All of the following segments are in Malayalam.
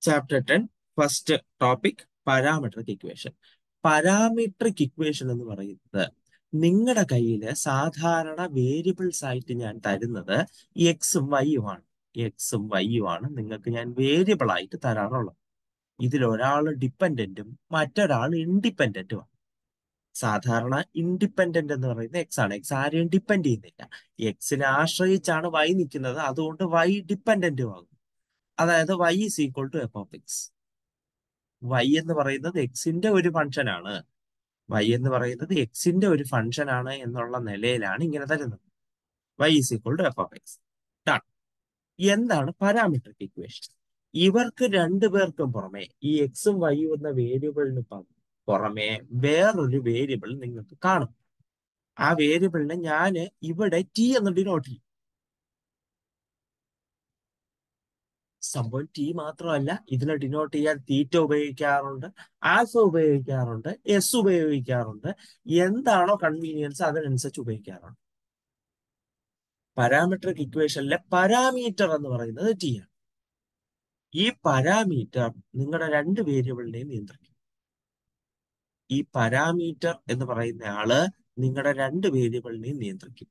Chapter ten first topic parametric equation parametric equation എന്ന് പറയുന്നത് നിങ്ങളുടെ കയ്യിൽ സാധാരണ വേരിയബിൾസ് ആയിട്ട് ഞാൻ തരുന്നത് എക്സും വൈയും ആണ് എക്സും വൈയും ആണ് നിങ്ങൾക്ക് ഞാൻ വേരിയബിൾ ആയിട്ട് തരാറുള്ളത് ഇതിൽ ഒരാൾ ഡിപ്പെൻഡന്റും മറ്റൊരാൾ ഇൻഡിപെൻഡന്റുമാണ് സാധാരണ ഇൻഡിപെൻഡന്റ് എന്ന് പറയുന്നത് എക്സ് ആണ് എക്സ് ആരെയും ഡിപ്പെൻഡ് ചെയ്യുന്നില്ല എക്സിനെ ആശ്രയിച്ചാണ് വൈ നിൽക്കുന്നത് അതുകൊണ്ട് വൈ ഡിപ്പെൻഡന്റും ആകും അതായത് y is equal to f of x y എന്ന് പറയുന്നത് എക്സിന്റെ ഒരു ഫംഗ്ഷൻ ആണ് വൈ എന്ന് പറയുന്നത് എക്സിന്റെ ഒരു ഫംഗ്ഷൻ ആണ് എന്നുള്ള നിലയിലാണ് ഇങ്ങനെ തരുന്നത് y is equal to f of x done എന്താണ് പാരാമെട്രിക് ഇക്വേഷൻ ഇവർക്ക് രണ്ടുപേർക്കും പുറമെ ഈ എക്സും വൈയും എന്ന വേരിയബിളിന് പുറമെ വേറൊരു വേരിയബിൾ നിങ്ങൾക്ക് കാണും ആ വേരിയബിളിനെ ഞാൻ ഇവിടെ ടി എന്ന് ഡിനോട്ട് ചെയ്യും സംഭവം ടി മാത്രമല്ല ഇതിനെ ഡിനോട്ട് ചെയ്യാൻ തീറ്റ ഉപയോഗിക്കാറുണ്ട് ആൽഫ ഉപയോഗിക്കാറുണ്ട് എസ് ഉപയോഗിക്കാറുണ്ട് എന്താണോ കൺവീനിയൻസ് അതിനനുസരിച്ച് ഉപയോഗിക്കാറുണ്ട് പാരാമെട്രിക് ഇക്വേഷനിലെ പാരാമീറ്റർ എന്ന് പറയുന്നത് ടി ആണ് ഈ പാരാമീറ്റർ നിങ്ങളുടെ രണ്ട് വേരിയബിളിനെയും നിയന്ത്രിക്കും ഈ പാരാമീറ്റർ എന്ന് പറയുന്ന ആള് നിങ്ങളുടെ രണ്ട് വേരിയബിളിനെയും നിയന്ത്രിക്കും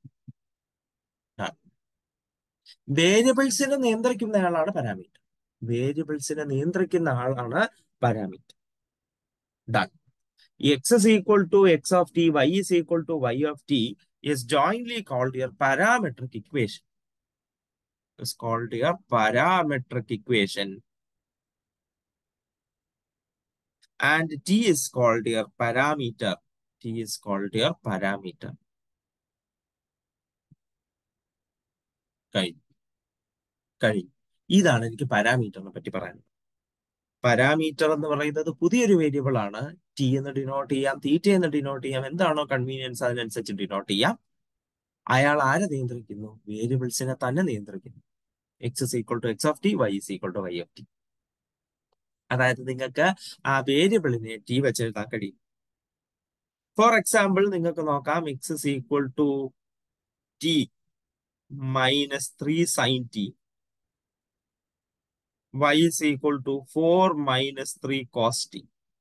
വേരിയബിൾസിനെ നിയന്ത്രിക്കുന്ന ആളാണ് പാരാമീറ്റർ വേരിയബിൾസിനെ നിയന്ത്രിക്കുന്ന ആളാണ് parameter done x is equal to x of t, y is equal to y of t is jointly called your parametric equation. Is called your parametric equation. And t is called your parameter. t is called your parameter. കഴിഞ്ഞു കഴിഞ്ഞു ഇതാണ് എനിക്ക് പാരാമീറ്ററിനെ പറ്റി പറയാനുള്ളത് പാരാമീറ്റർ എന്ന് പറയുന്നത് പുതിയൊരു വേരിയബിൾ ആണ് ടി എന്ന് ഡിനോട്ട് ചെയ്യാം തീറ്റ എന്ന് ഡിനോട്ട് ചെയ്യാം എന്താണോ കൺവീനിയൻസ് അതിനനുസരിച്ച് ഡിനോട്ട് ചെയ്യാം അയാൾ ആരെ നിയന്ത്രിക്കുന്നു വേരിയബിൾസിനെ തന്നെ നിയന്ത്രിക്കുന്നു x is equal to x of t y is equal to y of t അതായത് നിങ്ങൾക്ക് ആ വേരിയബിളിനെ ടി വെച്ച് എഴുതാൻ കഴിയും ഫോർ എക്സാമ്പിൾ നിങ്ങൾക്ക് നോക്കാം x is equal to t minus three sine t y is equal to 4 minus 3 cos t.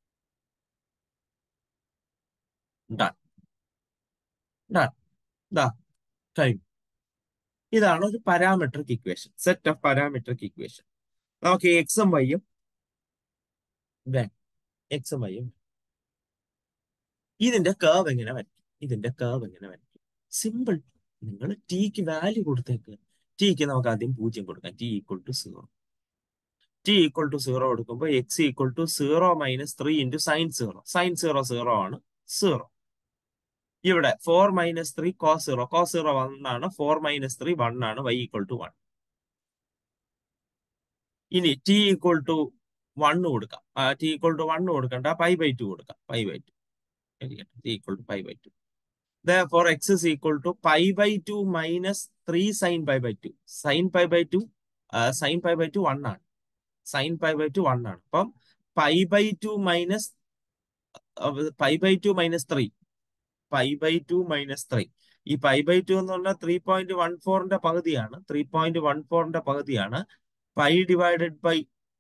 Done. Done. ദാ കഴിഞ്ഞു ഇതാണ് ഒരു parametric equation set of parametric equation നമുക്ക് എക്സും വൈയും വേണം എക്സും വൈയും ഇതിന്റെ കേവ് എങ്ങനെ വരയ്ക്കും ഇതിന്റെ കേവ് എങ്ങനെ വരയ്ക്കും സിമ്പിൾ നിങ്ങൾ ടിക്ക് വാല്യൂ കൊടുത്തേക്ക് ടിക്ക് നമുക്ക് ആദ്യം പൂജ്യം കൊടുക്കാം t equal to zero t equal to zero കൊടുക്കുമ്പോൾ x equal to zero minus three into sine zero sine zero zero ആണ് സീറോ ഇവിടെ four minus three cos zero cos zero one ആണ് ഫോർ മൈനസ് ത്രീ വൺ ആണ് വൈ ഈക്വൽ ടു വൺ ഇനി ടി ഈക്വൽ ടു വണ്ണ് കൊടുക്കാം ടി ഈക്വൽ ടു വണ്ണ് കൊടുക്കണ്ട പൈ ബൈ ടു കൊടുക്കാം pi by two t equal to pi by to four x is equal to pi by two minus three sine pi by two sine pi by two sine pi by two one ആണ് sine pi by two one ആണ് അപ്പം pi by two minus pi by two minus three pi by two minus three ഈ പൈ ബൈ ടു എന്ന് പറഞ്ഞാൽ ത്രീ പോയിന്റ് വൺ ഫോറിന്റെ പകുതിയാണ് ത്രീ പോയിന്റ് വൺ ഫോറിന്റെ പകുതിയാണ് pi divided by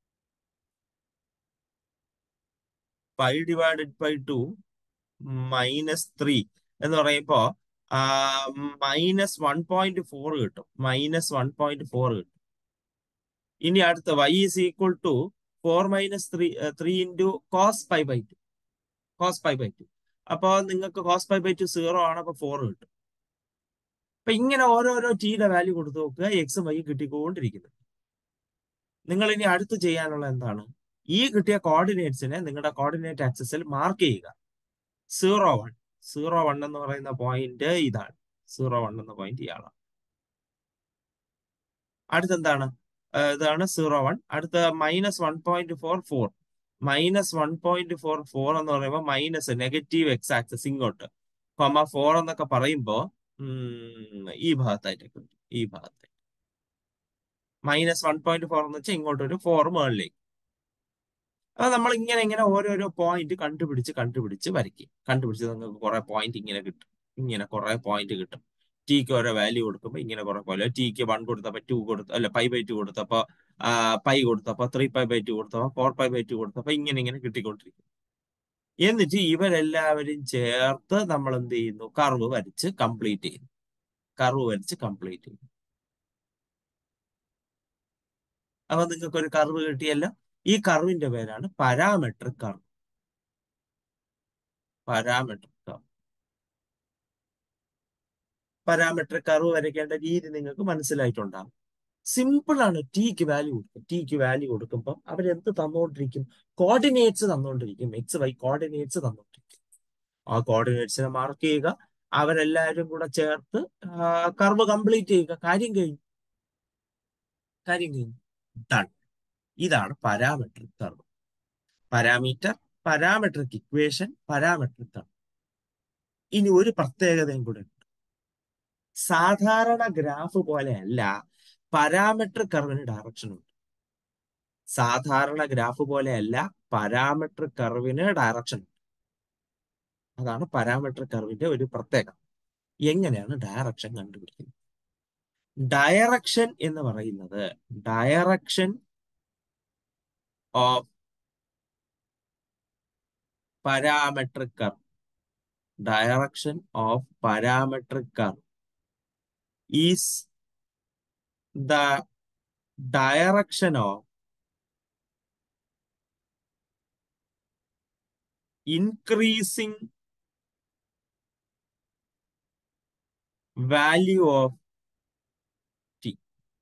pi divided by two minus three എന്ന് പറയുമ്പോ മൈനസ് വൺ പോയിന്റ് ഫോർ കിട്ടും മൈനസ് വൺ പോയിന്റ് ഫോർ കിട്ടും ഇനി അടുത്ത y is equal to four minus three three into cos pi by two cos pi by two അപ്പോൾ നിങ്ങൾക്ക് cos pi by two zero ആണ് അപ്പോൾ ഫോർ കിട്ടും അപ്പൊ ഇങ്ങനെ ഓരോരോ ടിയുടെ വാല്യൂ കൊടുത്തു നോക്കുക എക്സും വൈ കിട്ടിക്കൊണ്ടിരിക്കുന്നു നിങ്ങൾ ഇനി അടുത്ത് ചെയ്യാനുള്ള എന്താണ് ഈ കിട്ടിയ കോർഡിനേറ്റ്സിനെ നിങ്ങളുടെ കോർഡിനേറ്റ് ആക്സസിൽ മാർക്ക് ചെയ്യുക സീറോ വൺ സീറോ വൺ എന്ന് പറയുന്ന പോയിന്റ് ഇതാണ് സീറോ വൺ എന്ന പോയിന്റ് ഇയാളാണ് അടുത്തെന്താണ് ഇതാണ് സീറോ വൺ അടുത്ത minus one point four four minus one point four four എന്ന് പറയുമ്പോൾ മൈനസ് നെഗറ്റീവ് എക്സ് ആക്സസ് ഇങ്ങോട്ട് കൊമ ഫോർ എന്നൊക്കെ പറയുമ്പോൾ ഈ ഭാഗത്തായിട്ടൊക്കെ വരും ഈ ഭാഗത്തായിട്ട് മൈനസ് വൺ പോയിന്റ് ഫോർ എന്ന് വെച്ചാൽ ഇങ്ങോട്ട് ഒരു ഫോർ മുകളിലേക്ക് അത് നമ്മൾ ഇങ്ങനെ ഇങ്ങനെ ഓരോരോ പോയിന്റ് കണ്ടുപിടിച്ച് കണ്ടുപിടിച്ച് വരയ്ക്കും കണ്ടുപിടിച്ച് നിങ്ങൾക്ക് കുറെ പോയിന്റ് ഇങ്ങനെ കിട്ടും ഇങ്ങനെ കുറെ പോയിന്റ് കിട്ടും ടിക്ക് ഓരോ വാല്യൂ കൊടുക്കുമ്പോൾ ഇങ്ങനെ കുറെ പോലെ ടിക്ക് വൺ കൊടുത്തപ്പോൾ ടു കൊടുത്തു അല്ല ഫൈവ് ബൈ ടു കൊടുത്തപ്പോൾ പൈ കൊടുത്തപ്പോ ത്രീ പൈ ബൈ ടു കൊടുത്തപ്പോ ഫോർ പൈ ബൈ ടു കൊടുത്തപ്പോ ഇങ്ങനെ ഇങ്ങനെ കിട്ടിക്കൊണ്ടിരിക്കും എന്നിട്ട് ഇവരെല്ലാവരും ചേർത്ത് നമ്മൾ എന്ത് ചെയ്യുന്നു കർവ് വരച്ച് കംപ്ലീറ്റ് ചെയ്യുന്നു കർവ് വരച്ച് കംപ്ലീറ്റ് ചെയ്യുന്നു അപ്പൊ നിങ്ങൾക്ക് ഒരു കർവ് കിട്ടിയല്ലോ ഈ കർവിന്റെ പേരാണ് parametric curve parametric curve parametric curve വരയ്ക്കേണ്ട രീതി നിങ്ങൾക്ക് മനസ്സിലായിട്ടുണ്ടാകും സിമ്പിൾ ആണ് ടിക്ക് വാല്യൂ കൊടുക്കും ടിക്ക് വാല്യൂ കൊടുക്കുമ്പോൾ അവരെന്ത് തന്നുകൊണ്ടിരിക്കും കോർഡിനേറ്റ്സ് തന്നുകൊണ്ടിരിക്കും എക്സ് വൈ കോർഡിനേറ്റ്സ് തന്നുകൊണ്ടിരിക്കും ആ കോർഡിനേറ്റ്സിനെ മാർക്ക് ചെയ്യുക അവരെല്ലാവരും കൂടെ ചേർത്ത് കർവ് കംപ്ലീറ്റ് ചെയ്യുക കാര്യം കഴിഞ്ഞു കാര്യം കഴിഞ്ഞു ഡൺ ഇതാണ് parametric curve parameter parametric equation parametric curve ഇനി ഒരു പ്രത്യേകതയും കൂടെ ഉണ്ട് സാധാരണ ഗ്രാഫ് പോലെയല്ല പാരാമെട്രിക് കർവിന് ഡയറക്ഷൻ ഉണ്ട് സാധാരണ ഗ്രാഫ് പോലെയല്ല പാരാമെട്രിക് കർവിന് ഡയറക്ഷൻ ഉണ്ട് അതാണ് പാരാമെട്രിക് കർവിന്റെ ഒരു പ്രത്യേകത എങ്ങനെയാണ് ഡയറക്ഷൻ കണ്ടുപിടിക്കുന്നത് ഡയറക്ഷൻ എന്ന് പറയുന്നത് direction of parametric curve direction of parametric curve is the direction of increasing value of t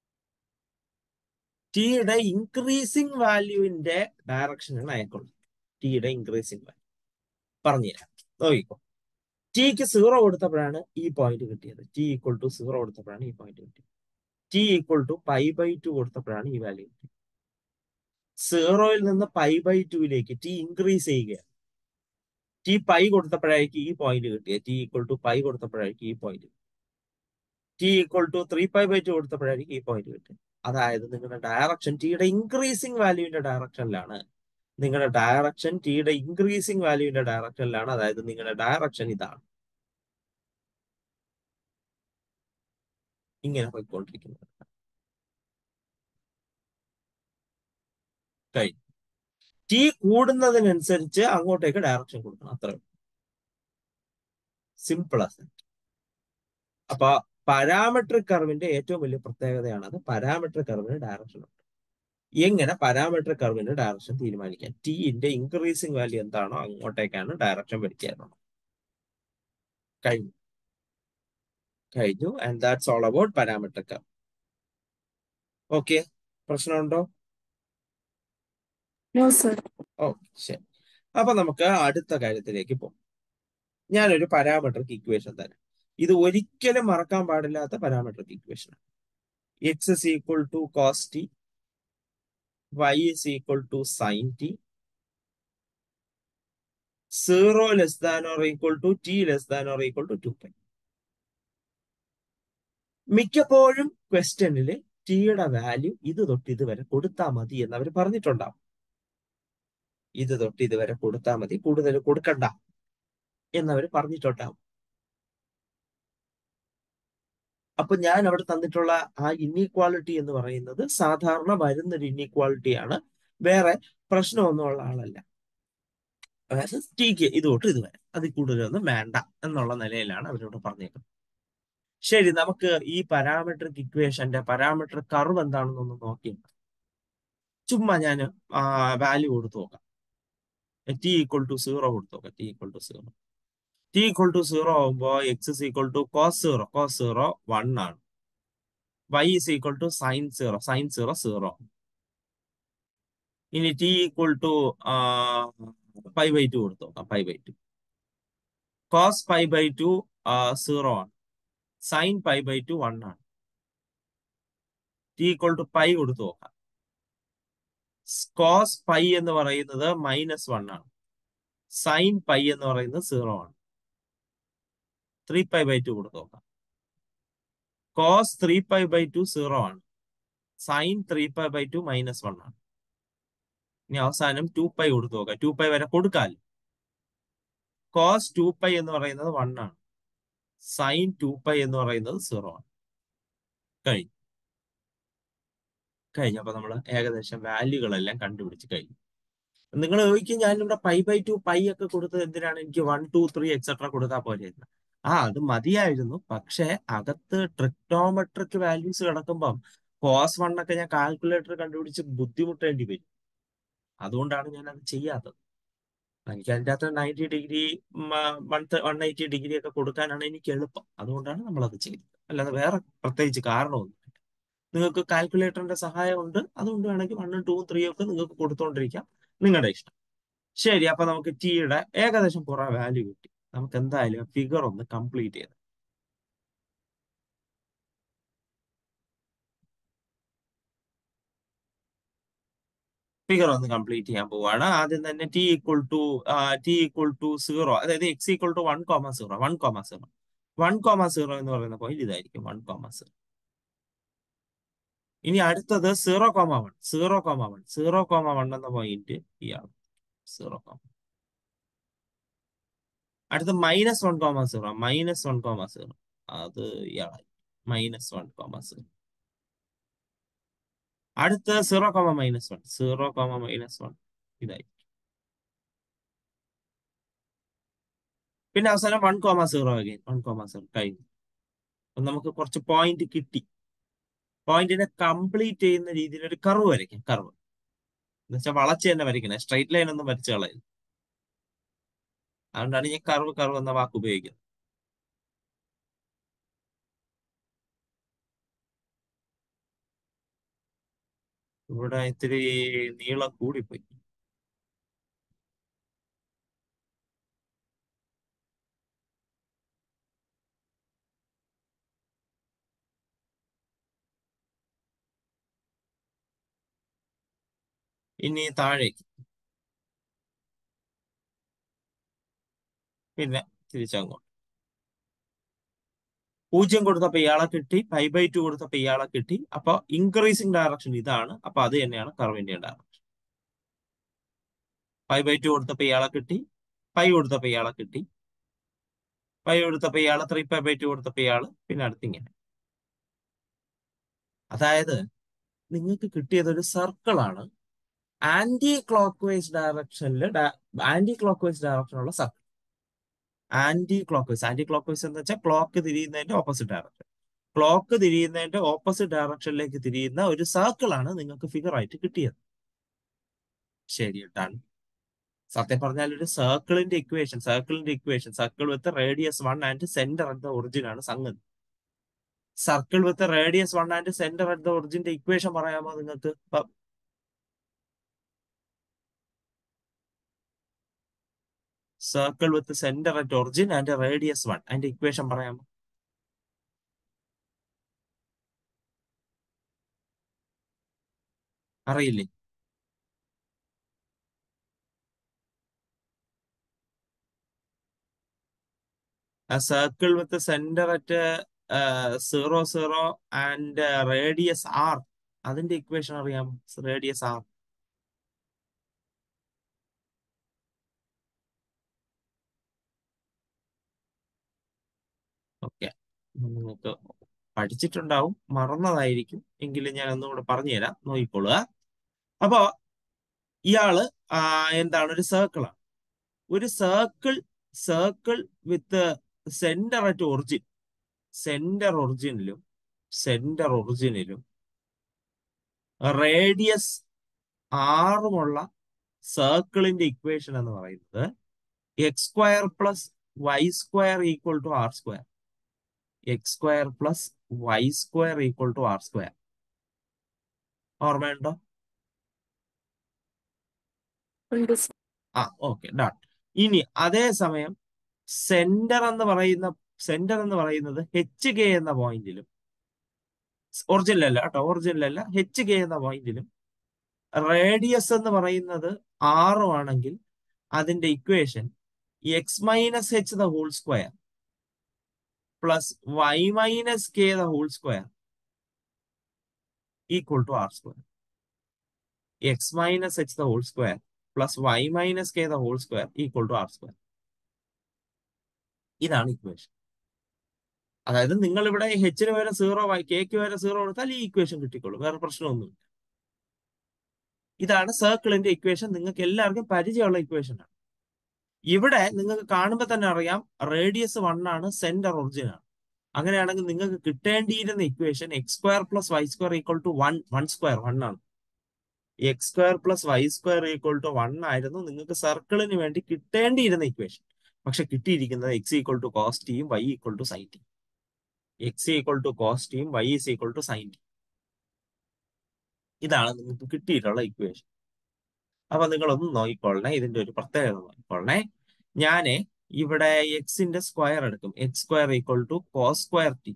ടിയുടെ ഇൻക്രീസിങ് വാല്യൂവിന്റെ ഡയറക്ഷനാണ് അയക്കുള്ളത് ടിയുടെ ഇൻക്രീസിങ് വാല്യൂ പറഞ്ഞുതരാം നോക്കിക്കോ ടിക്ക് സീറോ കൊടുത്തപ്പോഴാണ് ഈ പോയിന്റ് കിട്ടിയത് ടി ഈക്വൽ ടു സീറോ കൊടുത്തപ്പോഴാണ് ഈ പോയിന്റ് കിട്ടിയത് t equal to pi by two കൊടുത്തപ്പോഴാണ് ഈ വാല്യൂ കിട്ടിയത് സീറോയിൽ നിന്ന് പൈ ബൈ ടുവിലേക്ക് ടി ഇൻക്രീസ് ചെയ്യുകയാണ് ടി പൈ കൊടുത്തപ്പോഴായിരിക്കും ഈ പോയിന്റ് കിട്ടിയത് ടി ഈക്വൽ ടു പൈ കൊടുത്തപ്പോഴായിരിക്കും ഈ point t equal to three pi by two കൊടുത്തപ്പോഴായിരിക്കും ഈ പോയിന്റ് കിട്ടിയത് അതായത് നിങ്ങളുടെ ഡയറക്ഷൻ ടിയുടെ ഇൻക്രീസിങ് വാല്യൂവിന്റെ ഡയറക്ഷനിലാണ് നിങ്ങളുടെ ഡയറക്ഷൻ ടിയുടെ ഇൻക്രീസിങ് വാല്യൂവിന്റെ ഡയറക്ഷനിലാണ് അതായത് നിങ്ങളുടെ ഡയറക്ഷൻ ഇതാണ് ഇങ്ങനെ പോയിക്കൊണ്ടിരിക്കുന്നത് കഴിഞ്ഞു ടി കൂടുന്നതിനനുസരിച്ച് അങ്ങോട്ടേക്ക് ഡയറക്ഷൻ കൊടുക്കണം അത്ര സിമ്പിൾ ആസ് അപ്പൊ പാരാമെട്രിക് കർവിന്റെ ഏറ്റവും വലിയ പ്രത്യേകതയാണ് അത് പാരാമെട്രിക് കർവിന് ഡയറക്ഷൻ ഉണ്ട് എങ്ങനെ പാരാമെട്രിക് കർവിന്റെ ഡയറക്ഷൻ തീരുമാനിക്കാം ടിന്റെ ഇൻക്രീസിങ് വാല്യൂ എന്താണോ അങ്ങോട്ടേക്കാണ് ഡയറക്ഷൻ വരയ്ക്കാറുള്ളത് കഴിഞ്ഞു കഴിഞ്ഞു and that's all about parametric curve okay പ്രശ്നമുണ്ടോ No, sir. ഓക്കെ ശരി അപ്പൊ നമുക്ക് അടുത്ത കാര്യത്തിലേക്ക് പോകും ഞാനൊരു പാരാമെട്രിക് ഇക്വേഷൻ തരാം ഇത് ഒരിക്കലും മറക്കാൻ പാടില്ലാത്ത parametric equation x is equal to cos t y is equal to sine t zero less than or equal to t less than or equal to two pi മിക്കപ്പോഴും ക്വസ്റ്റ്യനിൽ ടിയുടെ വാല്യൂ ഇത് തൊട്ട് ഇതുവരെ കൊടുത്താൽ മതി എന്ന് അവർ പറഞ്ഞിട്ടുണ്ടാവും ഇത് തൊട്ട് ഇതുവരെ കൊടുത്താൽ മതി കൂടുതൽ കൊടുക്കണ്ട എന്നവർ പറഞ്ഞിട്ടുണ്ടാവും അപ്പൊ ഞാൻ അവിടെ തന്നിട്ടുള്ള ആ ഇന്നീക്വാളിറ്റി എന്ന് പറയുന്നത് സാധാരണ വരുന്നൊരു ഇന്നീക്വാളിറ്റിയാണ് വേറെ പ്രശ്നമൊന്നുമുള്ള ആളല്ല അതായത് ടിക്ക് ഇത് തൊട്ട് ഇതുവരെ അതിൽ കൂടുതലൊന്നും വേണ്ട എന്നുള്ള നിലയിലാണ് അവരോട് പറഞ്ഞേക്കുന്നത് ശരി നമുക്ക് ഈ പാരാമെട്രിക് ഇക്വേഷന്റെ പാരാമെട്രിക് കർവ് എന്താണെന്നൊന്ന് നോക്കി ചുമ്മാ ഞാൻ വാല്യൂ കൊടുത്തു നോക്കാം ടി ഈക്വൽ ടു സീറോ കൊടുത്തു നോക്കാം t equal to zero t equal to zero ആകുമ്പോൾ x is equal to cos zero cos zero one ആണ് y is equal to sine zero sine zero zero ഇനി t equal to pi by two കൊടുത്തു നോക്കാം pi by two cos pi by two zero ആണ് sine pi by two one ആണ് ടി ഈക്വൽ ടു പൈ കൊടുത്തു നോക്കാം കോസ് പൈ എന്ന് പറയുന്നത് മൈനസ് വൺ ആണ് സൈൻ പൈ എന്ന് പറയുന്നത് സീറോ ആണ് ത്രീ പൈ ബൈ ടു കൊടുത്തു നോക്കാം cos three pi by two zero ആണ് sine three pi by two minus one ആണ് ഇനി അവസാനം ടു പൈ കൊടുത്തു നോക്കാം ടു പൈ വരെ കൊടുക്കാമല്ലോ കോസ് ടു പൈ എന്ന് പറയുന്നത് വൺ ആണ് സൈൻ ടു പൈ എന്ന് പറയുന്നത് സീറോ ആണ് കഴിഞ്ഞു കഴിഞ്ഞപ്പോൾ നമ്മൾ ഏകദേശം വാല്യൂകളെല്ലാം കണ്ടുപിടിച്ച് കഴിഞ്ഞു നിങ്ങൾ ചോദിക്കും ഞാനിവിടെ പൈ ബൈ ടു പൈ ഒക്കെ കൊടുത്തത് എന്തിനാണ് എനിക്ക് വൺ ടു ത്രീ എക്സെട്ര കൊടുത്താൽ പോലെയെന്ന് ആ അത് മതിയായിരുന്നു പക്ഷെ അകത്ത് ട്രിക്നോമെട്രിക് വാല്യൂസ് കിടക്കുമ്പം കോസ് വൺ ഒക്കെ ഞാൻ കാൽക്കുലേറ്റർ കണ്ടുപിടിച്ച് ബുദ്ധിമുട്ടേണ്ടി വരും അതുകൊണ്ടാണ് ഞാൻ അത് ചെയ്യാത്തത് എനിക്ക് അതിൻ്റെ അകത്ത് ninety degree one one eighty degree ഒക്കെ കൊടുക്കാനാണ് എനിക്ക് എളുപ്പം അതുകൊണ്ടാണ് നമ്മളത് ചെയ്തത് അല്ലാതെ വേറെ പ്രത്യേകിച്ച് കാരണമൊന്നും നിങ്ങൾക്ക് കാൽക്കുലേറ്ററിന്റെ സഹായം ഉണ്ട് അതുകൊണ്ട് വേണമെങ്കിൽ വണ്ണും ടൂവും ത്രീ ഒക്കെ നിങ്ങൾക്ക് കൊടുത്തോണ്ടിരിക്കാം നിങ്ങളുടെ ഇഷ്ടം ശരി അപ്പൊ നമുക്ക് ടിയുടെ ഏകദേശം കുറെ വാല്യൂ കിട്ടി നമുക്ക് എന്തായാലും ഫിഗർ ഒന്ന് കംപ്ലീറ്റ് ചെയ്ത് ഫിഗർ ഒന്ന് കംപ്ലീറ്റ് ചെയ്യാൻ പോവാണ് ആദ്യം തന്നെ t equal to t equal to zero അതായത് x equal to one comma zero one comma zero one comma zero എന്ന് പറയുന്ന പോയിന്റ് ഇതായിരിക്കും വൺ കോമ സീറോ ഇനി അടുത്തത് zero comma one zero comma one zero comma one എന്ന പോയിന്റ് ഇയാണ് സീറോ കോമ അടുത്ത minus one comma zero minus one comma zero അത് ഇയാളായി മൈനസ് വൺ കോമ സീറോ അടുത്ത zero comma minus one zero comma minus one ഇതായി പിന്നെ അവസാനം one comma zero again one comma zero കഴിഞ്ഞു അപ്പൊ നമുക്ക് കുറച്ച് പോയിന്റ് കിട്ടി പോയിന്റിനെ കംപ്ലീറ്റ് ചെയ്യുന്ന രീതിയിൽ ഒരു കർവ് വരയ്ക്കാം കർവ് എന്ന് വെച്ചാൽ വളച്ച് തന്നെ വരയ്ക്കണേ സ്ട്രൈറ്റ് ലൈൻ ഒന്നും വരച്ചു കളയുന്നു അതുകൊണ്ടാണ് ഞാൻ കർവ് കർവ് എന്ന വാക്ക് ഉപയോഗിക്കുന്നത് ഇവിടെ ഇത്തിരി നീളം കൂടിപ്പോയി ഇനി താഴേക്ക് പിന്നെ തിരിച്ചങ്ങോട്ട് പൂജ്യം കൊടുത്തപ്പോ ഇയാളെ കിട്ടി പൈ ബൈ ടു കൊടുത്തപ്പോ ഇയാളെ കിട്ടി അപ്പൊ ഇൻക്രീസിങ് ഡയറക്ഷൻ ഇതാണ് അപ്പൊ അത് തന്നെയാണ് കർവിന്റെ ഡയറക്ഷൻ പൈ ബൈ ടു കൊടുത്തപ്പോ ഇയാളെ കിട്ടി പൈ കൊടുത്തപ്പോ ഇയാളെ കിട്ടി പൈ കൊടുത്തപ്പോ ഇയാളെ ത്രീ പൈ ബൈ ടു കൊടുത്തപ്പോ ഇയാള് പിന്നെ അടുത്തിങ്ങനെ അതായത് നിങ്ങൾക്ക് കിട്ടിയത് ഒരു സർക്കിൾ ആണ് ആന്റി ക്ലോക്ക് വൈസ് ഡയറക്ഷനിൽ ആന്റി ക്ലോക്ക് വൈസ് ഡയറക്ഷനുള്ള circle anticlockwise anticlockwise എന്ന് വെച്ചാൽ ക്ലോക്ക് തിരിയുന്നതിന്റെ ഓപ്പോസിറ്റ് ഡയറക്ഷൻ ക്ലോക്ക് തിരിയുന്നതിന്റെ ഓപ്പോസിറ്റ് ഡയറക്ഷനിലേക്ക് തിരിയുന്ന ഒരു സർക്കിൾ ആണ് നിങ്ങൾക്ക് ഫിഗർ ആയിട്ട് കിട്ടിയത് ശരി ഡൺ സത്യം പറഞ്ഞാൽ ഒരു സർക്കിളിന്റെ ഇക്വേഷൻ സർക്കിളിന്റെ equation circle with radius one and centre at the origin ആണ് സംഗതി circle with radius one and centre at the ഒറിജിന്റെ ഇക്വേഷൻ പറയാമോ നിങ്ങൾക്ക് circle with centre at origin and radius one അതിന്റെ ഇക്വേഷൻ പറയാമോ അറിയില്ലേ a circle with the center at uh, zero zero and uh, radius r അതിന്റെ ഇക്വേഷൻ അറിയാമോ റേഡിയസ് ആർ ഓക്കെ നിങ്ങൾക്ക് പഠിച്ചിട്ടുണ്ടാവും മറന്നതായിരിക്കും എങ്കിലും ഞാൻ ഒന്നുകൂടെ പറഞ്ഞുതരാം നോക്കിക്കൊള്ളുക അപ്പോ ഇയാള് ആ, എന്താണ് ഒരു സർക്കിളാണ് ഒരു circle circle with centre at origin centre ഒറിജിനിലും സെന്റർ ഒറിജിനിലും റേഡിയസ് ആറുമുള്ള സർക്കിളിന്റെ ഇക്വേഷൻ എന്ന് പറയുന്നത് x square plus y square equal to r square x square plus y square equal to r square ഓർമ്മയുണ്ടോ ഉണ്ട് ആ ഓക്കെ ഡൺ ഇനി അതേസമയം സെന്റർ എന്ന് പറയുന്ന സെന്റർ എന്ന് പറയുന്നത് എച്ച് കെ എന്ന പോയിന്റിലും ഒറിജിനൽ അല്ല കേട്ടോ ഒറിജിനൽ അല്ല എച്ച് കെ എന്ന പോയിന്റിലും റേഡിയസ് എന്ന് പറയുന്നത് ആറും ആണെങ്കിൽ അതിന്റെ equation x minus h the whole square plus y minus k the whole square equal to r square x minus h the whole square plus y minus k the whole square equal to r square ഇതാണ് ഇക്വേഷൻ അതായത് നിങ്ങൾ ഇവിടെ എച്ചിന് വരെ സീറോ കെക്ക് വരെ സീറോ കൊടുത്താൽ ഈ ഇക്വേഷൻ കിട്ടിക്കോളും വേറെ പ്രശ്നമൊന്നുമില്ല ഇതാണ് സർക്കിളിന്റെ ഇക്വേഷൻ നിങ്ങൾക്ക് എല്ലാവർക്കും പരിചയമുള്ള ഇക്വേഷൻ ആണ് ഇവിടെ നിങ്ങൾക്ക് കാണുമ്പോൾ തന്നെ അറിയാം റേഡിയസ് വൺ ആണ് സെന്റർ ഒറിജിൻ ആണ് അങ്ങനെയാണെങ്കിൽ നിങ്ങൾക്ക് കിട്ടേണ്ടിയിരുന്ന equation x square plus y square equal to one one square one ആണ് x square plus y square equal to one ആയിരുന്നു നിങ്ങൾക്ക് സർക്കിളിന് വേണ്ടി കിട്ടേണ്ടിയിരുന്ന ഇക്വേഷൻ പക്ഷെ കിട്ടിയിരിക്കുന്നത് എക്സ് ഈക്വൽ ടു കോസ് ടിയും y equal to sine t x equal to cos ടിയും y is equal to sine t ഇതാണ് നിങ്ങൾക്ക് കിട്ടിയിട്ടുള്ള ഇക്വേഷൻ അപ്പൊ നിങ്ങളൊന്ന് നോക്കിക്കൊള്ളണേ ഇതിന്റെ ഒരു പ്രത്യേകത നോക്കിക്കൊള്ളണേ ഞാന് ഇവിടെ എക്സിന്റെ സ്ക്വയർ എടുക്കും x square equal to cos square t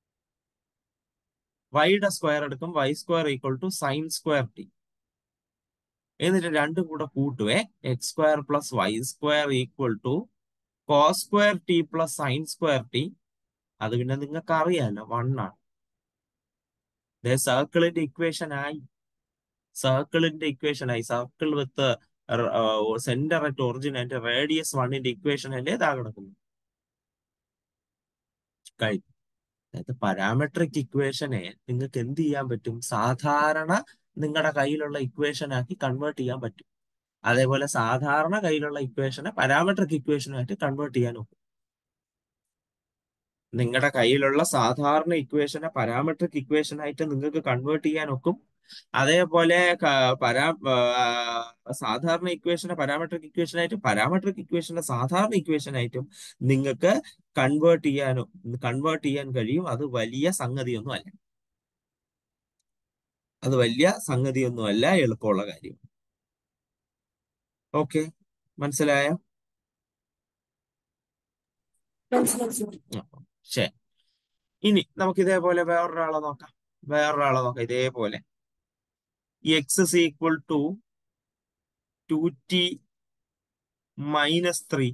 വൈയുടെ സ്ക്വയർ എടുക്കും y square equal to sine square t എന്നിട്ട് രണ്ടും കൂടെ കൂട്ടുവേ x square plus y square equal to cos square t plus sine square t അത് പിന്നെ നിങ്ങൾക്ക് അറിയാലോ വൺ ആണ് സർക്കിളിന്റെ ഇക്വേഷൻ ആയി സർക്കിളിന്റെ ഇക്വേഷൻ ആയി circle with centre at origin and radius വണ്ണിന്റെ ഇക്വേഷൻ അല്ലേ ഇതാ കിടക്കുന്നു കഴിഞ്ഞു അതായത് പാരാമെട്രിക് ഇക്വേഷനെ നിങ്ങൾക്ക് എന്ത് ചെയ്യാൻ പറ്റും സാധാരണ നിങ്ങളുടെ കയ്യിലുള്ള ഇക്വേഷൻ ആക്കി കൺവേർട്ട് ചെയ്യാൻ പറ്റും അതേപോലെ സാധാരണ കയ്യിലുള്ള ഇക്വേഷനെ പാരാമെട്രിക് ഇക്വേഷനായിട്ട് കൺവേർട്ട് ചെയ്യാൻ ഒക്കും നിങ്ങളുടെ കയ്യിലുള്ള സാധാരണ ഇക്വേഷനെ പാരാമെട്രിക് ഇക്വേഷനായിട്ട് നിങ്ങൾക്ക് കൺവേർട്ട് ചെയ്യാൻ ഒക്കും അതേപോലെ പരാ സാധാരണ ഇക്വേഷനെ പാരാമെട്രിക് ഇക്വേഷനായിട്ടും പാരാമെട്രിക് ഇക്വേഷനെ സാധാരണ ഇക്വേഷനായിട്ടും നിങ്ങൾക്ക് കൺവേർട്ട് ചെയ്യാനോ കൺവേർട്ട് ചെയ്യാൻ കഴിയും അത് വലിയ സംഗതിയൊന്നും അല്ല അത് വലിയ സംഗതിയൊന്നും അല്ല എളുപ്പമുള്ള കാര്യം ഓക്കെ മനസ്സിലായോ ശരി ഇനി നമുക്ക് ഇതേപോലെ വേറൊരാളെ നോക്കാം വേറൊരാളെ നോക്കാം ഇതേപോലെ x is equal to two t minus three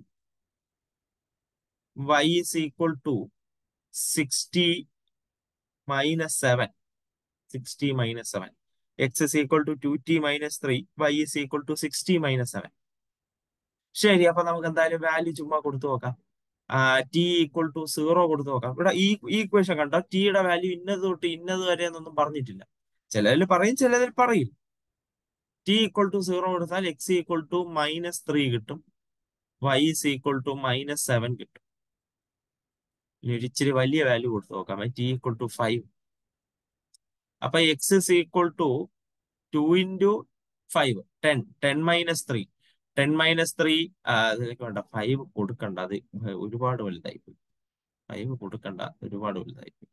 y is equal to sixty minus seven sixty minus seven x is equal to two t minus three y is equal to sixty minus seven ശരി അപ്പൊ നമുക്ക് എന്തായാലും വാല്യൂ ചുമ്മാ കൊടുത്തു നോക്കാം ടി ഈക്വൽ ടു സീറോ കൊടുത്തു നോക്കാം ഇവിടെ ഈ ഈ ഇക്വേഷൻ കണ്ടോ ടിയുടെ വാല്യൂ ഇന്നത് തൊട്ട് ഇന്നത് വരെ എന്നൊന്നും പറഞ്ഞിട്ടില്ല ചിലതിൽ പറയും ചിലതിൽ പറയും ടി ഈക്വൽ ടു സീറോ കൊടുത്താൽ x equal to minus three കിട്ടും y is equal to minus seven കിട്ടും ഇനി ഒരു ഇച്ചിരി വലിയ വാല്യൂ കൊടുത്തു നോക്കാം ടി ഈക്വൽ ടു ഫൈവ് അപ്പൊ x is equal to two into five ten ten minus three ten minus three അതിലേക്ക് വേണ്ട ഫൈവ് കൊടുക്കണ്ട അത് ഒരുപാട് വലുതായി പോയി ഫൈവ് കൊടുക്കണ്ട ഒരുപാട് വലുതായി പോയി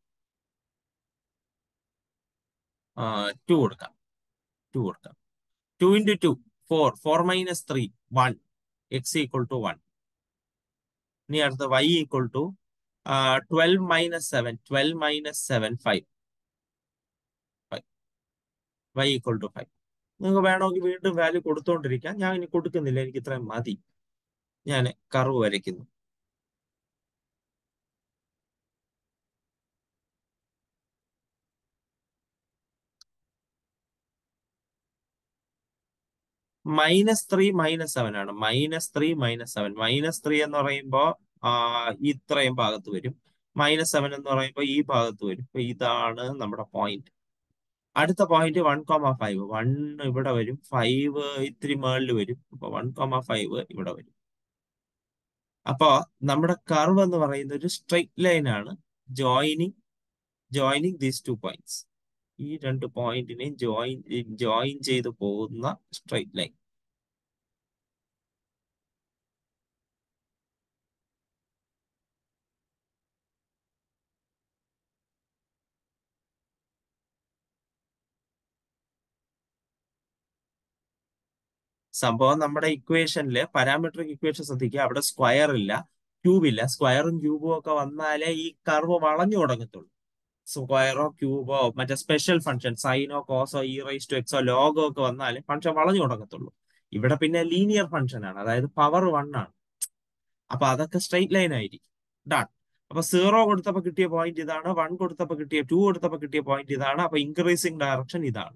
ടു കൊടുക്കാം ടു കൊടുക്കാം two into two four four minus three one x equal to one ഇനി അടുത്ത y equal to twelve minus seven twelve minus seven five y equal to five നിങ്ങൾക്ക് വേണമെങ്കിൽ വീണ്ടും വാല്യൂ കൊടുത്തോണ്ടിരിക്കാം ഞാൻ ഇനി കൊടുക്കുന്നില്ല എനിക്ക് ഇത്രയും മതി ഞാൻ കർവ് വരയ്ക്കുന്നു മൈനസ് ത്രീ മൈനസ് സെവൻ ആണ് minus three minus seven minus three എന്ന് പറയുമ്പോൾ ഇത്രയും ഭാഗത്ത് വരും മൈനസ് സെവൻ എന്ന് പറയുമ്പോൾ ഈ ഭാഗത്ത് വരും അപ്പൊ ഇതാണ് നമ്മുടെ പോയിന്റ് അടുത്ത point one comma five one ഇവിടെ വരും ഫൈവ് ഇത്തിരി മേളിൽ വരും അപ്പൊ വൺ കോമ ഫൈവ് ഇവിടെ വരും അപ്പോ നമ്മുടെ കർവ് എന്ന് പറയുന്ന ഒരു സ്ട്രെയിറ്റ് ലൈൻ ആണ് joining joining these two points ഈ രണ്ട് പോയിന്റിനെ ജോയിൻ ജോയിൻ ചെയ്ത് പോകുന്ന സ്ട്രെയിറ്റ് ലൈൻ സംഭവം നമ്മുടെ ഇക്വേഷനില് പാരാമെട്രിക് ഇക്വേഷൻ ശ്രദ്ധിക്കുക അവിടെ സ്ക്വയർ ഇല്ല ക്യൂബ് ഇല്ല സ്ക്വയറും ക്യൂബും ഒക്കെ വന്നാലേ ഈ കർവ് വളഞ്ഞു തുടങ്ങത്തുള്ളൂ സ്ക്വയറോ ക്യൂബോ മറ്റേ സ്പെഷ്യൽ ഫംഗ്ഷൻ സൈനോ കോസോ ഇ റൈസ് ടു എക്സോ ലോഗോ ഒക്കെ വന്നാലേ ഫംഗ്ഷൻ വളഞ്ഞു തുടങ്ങത്തുള്ളൂ ഇവിടെ പിന്നെ ലീനിയർ ഫംഗ്ഷൻ ആണ് അതായത് പവർ വൺ ആണ് അപ്പൊ അതൊക്കെ സ്ട്രെയിറ്റ് ലൈൻ ആയിരിക്കും ഡൺ അപ്പൊ സീറോ കൊടുത്തപ്പോ കിട്ടിയ പോയിന്റ് ഇതാണ് വൺ കൊടുത്തപ്പോ കിട്ടിയ ടു കൊടുത്തപ്പോ കിട്ടിയ പോയിന്റ് ഇതാണ് അപ്പൊ ഇൻക്രീസിങ് ഡയറക്ഷൻ ഇതാണ്